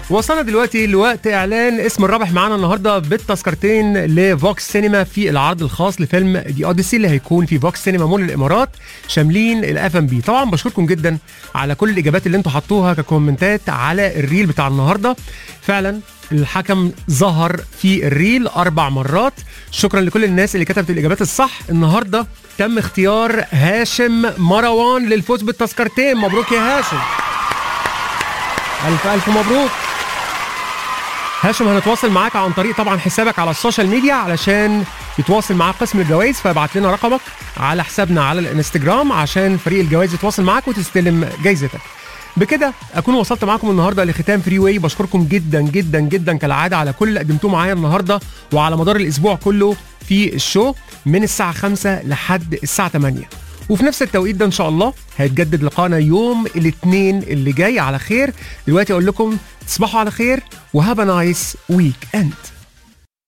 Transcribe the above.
وصلنا دلوقتي لوقت اعلان اسم الرابح معانا النهارده بالتذكرتين لفوكس سينما في العرض الخاص لفيلم دي اوديسي اللي هيكون في فوكس سينما مول الامارات شاملين الاف ام بي طبعا بشكركم جدا على كل الاجابات اللي انتم حطوها ككومنتات على الريل بتاع النهارده فعلا الحكم ظهر في الريل اربع مرات شكرا لكل الناس اللي كتبت الاجابات الصح النهارده تم اختيار هاشم مروان للفوز بالتذكرتين مبروك يا هاشم الف الف مبروك هاشم هنتواصل معاك عن طريق طبعا حسابك على السوشيال ميديا علشان يتواصل معاك قسم الجوائز فابعت لنا رقمك على حسابنا على الانستجرام عشان فريق الجوائز يتواصل معاك وتستلم جايزتك بكده اكون وصلت معاكم النهارده لختام فري واي بشكركم جدا جدا جدا كالعاده على كل اللي قدمتوه معايا النهارده وعلى مدار الاسبوع كله في الشو من الساعه 5 لحد الساعه 8 وفي نفس التوقيت ده ان شاء الله هيتجدد لقانا يوم الاثنين اللي جاي على خير دلوقتي اقول لكم تصبحوا على خير وهاف نايس ويك اند